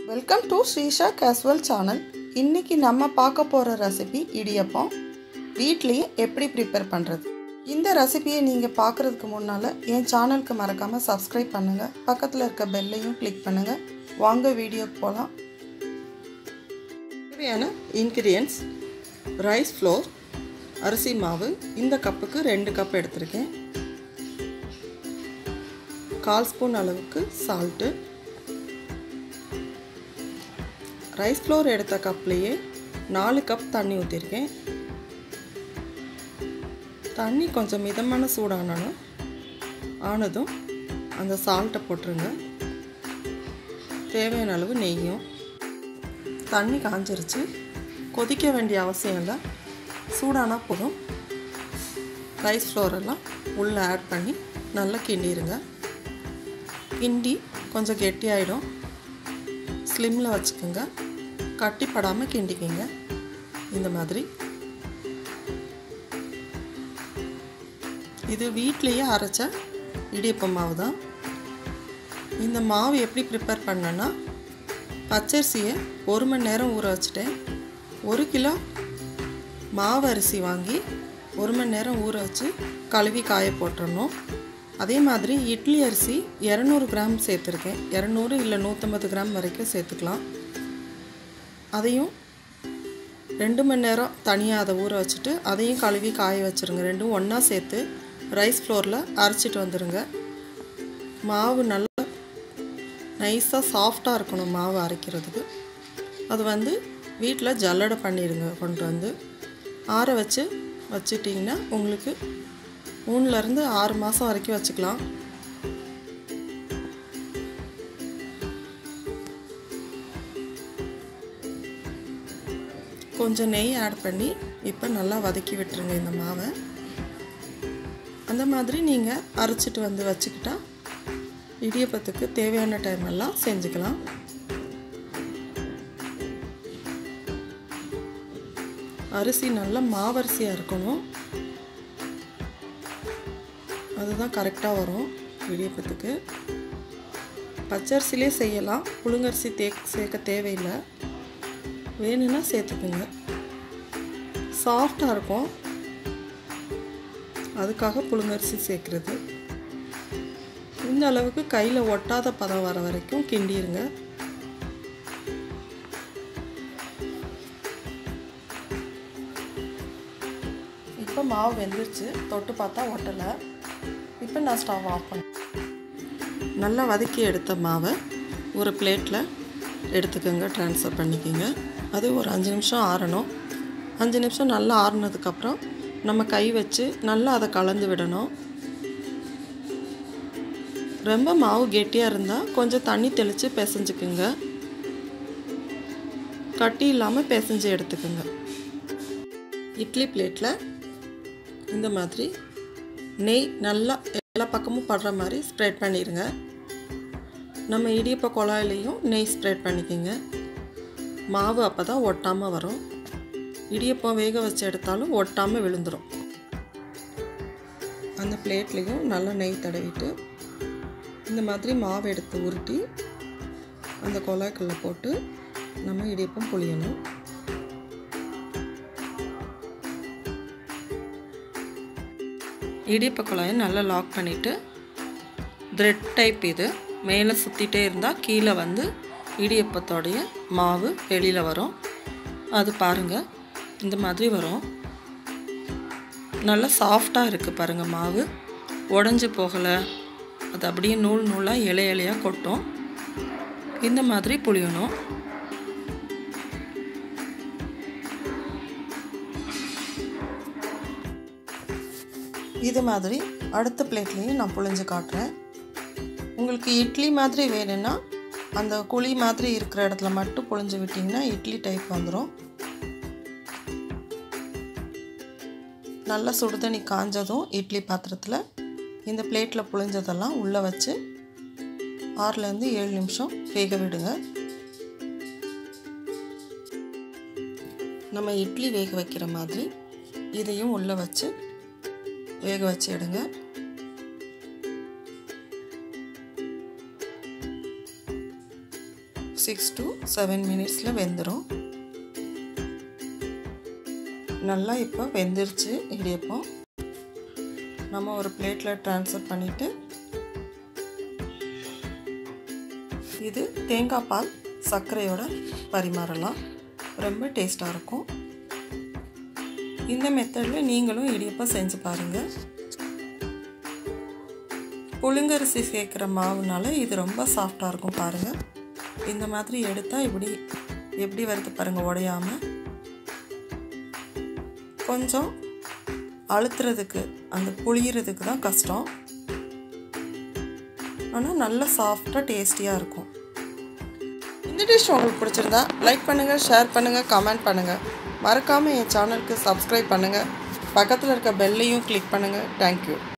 welcome to Srisha casual channel இன்னைக்கு நம்ம பார்க்க போகிற ரெசிபி இடியப்பம் வீட்லேயே எப்படி ப்ரிப்பேர் பண்ணுறது இந்த ரெசிபியை நீங்கள் பார்க்குறதுக்கு முன்னால் என் சேனலுக்கு மறக்காமல் சப்ஸ்கிரைப் பண்ணுங்கள் பக்கத்தில் இருக்க பெல்லையும் கிளிக் பண்ணுங்கள் வாங்க வீடியோக்கு போகலாம் தேவையான இன்க்ரீடியன்ஸ் ரைஸ் ஃப்ளோர் அரிசி மாவு இந்த கப்புக்கு ரெண்டு கப் எடுத்திருக்கேன் கால் ஸ்பூன் அளவுக்கு சால்ட்டு ரைஸ் ஃப்ளோர் எடுத்த கப்லேயே நாலு கப் தண்ணி ஊற்றிருக்கேன் தண்ணி கொஞ்சம் மிதமான சூடானாலும் ஆனதும் அந்த சால்ட்டை போட்டுருங்க தேவையான அளவு நெய்யும் தண்ணி காஞ்சிருச்சு கொதிக்க வேண்டிய அவசியம் இல்லை சூடானா போதும் ரைஸ் ஃப்ளோரெல்லாம் உள்ளே ஆட் பண்ணி நல்லா கிண்டிடுங்க கிண்டி கொஞ்சம் கெட்டியாயிடும் ஸ்லிம்மில் வச்சுக்கோங்க கட்டிப்படாமல் கிண்டிக்கிங்க இந்த மாதிரி இது வீட்லேயே அரைச்ச இடியப்ப மாவு தான் இந்த மாவு எப்படி ப்ரிப்பேர் பண்ணேன்னா பச்சரிசியை ஒரு மணி நேரம் ஊற வச்சுட்டேன் ஒரு கிலோ மாவு அரிசி வாங்கி ஒரு மணி நேரம் ஊற வச்சு கழுவி காய போட்டுடணும் அதே மாதிரி இட்லி அரிசி இரநூறு கிராம் சேர்த்துருக்கேன் இரநூறு இல்லை நூற்றம்பது கிராம் வரைக்கும் சேர்த்துக்கலாம் அதையும் ரெண்டு மணி நேரம் தனியாக அதை ஊற வச்சுட்டு அதையும் கழுவி காய வச்சுருங்க ரெண்டும் ஒன்றா சேர்த்து ரைஸ் ஃப்ளோரில் அரைச்சிட்டு வந்துடுங்க மாவு நல்லா நைஸாக சாஃப்டாக இருக்கணும் மாவு அரைக்கிறதுக்கு அது வந்து வீட்டில் ஜல்லடை பண்ணிடுங்க கொண்டு வந்து ஆற வச்சு வச்சிட்டிங்கன்னா உங்களுக்கு மூணுலேருந்து ஆறு மாதம் வரைக்கும் வச்சுக்கலாம் கொஞ்சம் நெய் ஆட் பண்ணி இப்போ நல்லா வதக்கி விட்டுருங்க இந்த மாவை அந்த மாதிரி நீங்கள் அரைச்சிட்டு வந்து வச்சுக்கிட்டா இடியப்பத்துக்கு தேவையான டைம் எல்லாம் செஞ்சுக்கலாம் அரிசி நல்லா மாவரிசியாக இருக்கணும் அதுதான் கரெக்டாக வரும் இடியப்பத்துக்கு பச்சரிசிலே செய்யலாம் புழுங்கரிசி தே சேர்க்க தேவையில்லை வேணும்னா சேர்த்துக்குங்க சாஃப்டாக இருக்கும் அதுக்காக புழுங்கரிசி சேர்க்குறது இந்த அளவுக்கு கையில் ஒட்டாத பதம் வர வரைக்கும் கிண்டிருங்க இப்போ மாவு வெந்துருச்சு தொட்டு பார்த்தா ஒட்டலை இப்போ நான் ஸ்டவ் ஆஃப் பண்ணேன் நல்லா வதக்கி எடுத்த மாவை ஒரு பிளேட்டில் எடுத்துக்கோங்க ட்ரான்ஸ்ஃபர் பண்ணிக்கோங்க அது ஒரு அஞ்சு நிமிஷம் ஆறணும் அஞ்சு நிமிஷம் நல்லா ஆறுனதுக்கப்புறம் நம்ம கை வச்சு நல்லா அதை கலந்து விடணும் ரொம்ப மாவு கெட்டியாக இருந்தால் கொஞ்சம் தண்ணி தெளித்து பிசைஞ்சுக்குங்க கட்டி இல்லாமல் பிசைஞ்சு எடுத்துக்கோங்க இட்லி பிளேட்டில் இந்த மாதிரி நெய் நல்லா எல்லா பக்கமும் படுற மாதிரி ஸ்ப்ரெட் பண்ணிடுங்க நம்ம இடியப்ப குழாயிலையும் நெய் ஸ்ப்ரெட் பண்ணிக்கோங்க மாவு அப்போ தான் ஒட்டாமல் வரும் இடியப்பம் வேக வச்சு எடுத்தாலும் ஒட்டாமல் விழுந்துடும் அந்த பிளேட்லேயும் நல்லா நெய் தடவிட்டு இந்த மாதிரி மாவு எடுத்து உருட்டி அந்த குழாய்க்குள்ளே போட்டு நம்ம இடியப்பம் புளியணும் இடியப்ப குழாயை நல்லா லாக் பண்ணிவிட்டு த்ரெட் டைப் இது மேலே சுற்றிட்டே இருந்தால் கீழே வந்து இடியப்பத்தோடைய மாவு வெளியில் வரும் அது பாருங்கள் இந்த மாதிரி வரும் நல்லா சாஃப்டாக இருக்குது பாருங்கள் மாவு உடஞ்சி போகலை அது அப்படியே நூல் நூலாக இலை இலையாக கொட்டும் இந்த மாதிரி புளியணும் இது மாதிரி அடுத்த பிளேட்லேயும் நான் புழிஞ்சு காட்டுறேன் உங்களுக்கு இட்லி மாதிரி வேணும்னா அந்த குழி மாதிரி இருக்கிற இடத்துல மட்டும் புழிஞ்சு விட்டிங்கன்னா இட்லி டைப் வந்துடும் நல்லா சுடுதண்ணி காஞ்சதும் இட்லி பாத்திரத்தில் இந்த பிளேட்டில் புழிஞ்சதெல்லாம் உள்ளே வச்சு ஆறுலேருந்து ஏழு நிமிஷம் வேக விடுங்க நம்ம இட்லி வேக வைக்கிற மாதிரி இதையும் உள்ளே வச்சு வேக வச்சு எடுங்க சிக்ஸ் டு செவன் மினிட்ஸில் வெந்துடும் நல்லா இப்போ வெந்துருச்சு இடியப்பம் நம்ம ஒரு பிளேட்டில் ட்ரான்ஸ்ஃபர் பண்ணிவிட்டு இது தேங்காய் பால் சர்க்கரையோட பரிமாறலாம் ரொம்ப டேஸ்ட்டாக இருக்கும் இந்த மெத்தடில் நீங்களும் இடியப்பம் செஞ்சு பாருங்கள் புழுங்கரிசி சேர்க்குற மாவுனால இது ரொம்ப சாஃப்டாக இருக்கும் பாருங்கள் இந்த மாதிரி எடுத்தால் இப்படி எப்படி வருது பாருங்கள் உடையாமல் கொஞ்சம் அழுத்துறதுக்கு அந்த புளியறதுக்கு தான் கஷ்டம் ஆனால் நல்லா சாஃப்டாக டேஸ்டியாக இருக்கும் இந்த டிஷ் உங்களுக்கு பிடிச்சிருந்தா லைக் பண்ணுங்கள் ஷேர் பண்ணுங்கள் கமெண்ட் பண்ணுங்கள் மறக்காமல் என் சேனலுக்கு சப்ஸ்கிரைப் பண்ணுங்கள் பக்கத்தில் இருக்க பெல்லையும் கிளிக் பண்ணுங்கள் தேங்க்யூ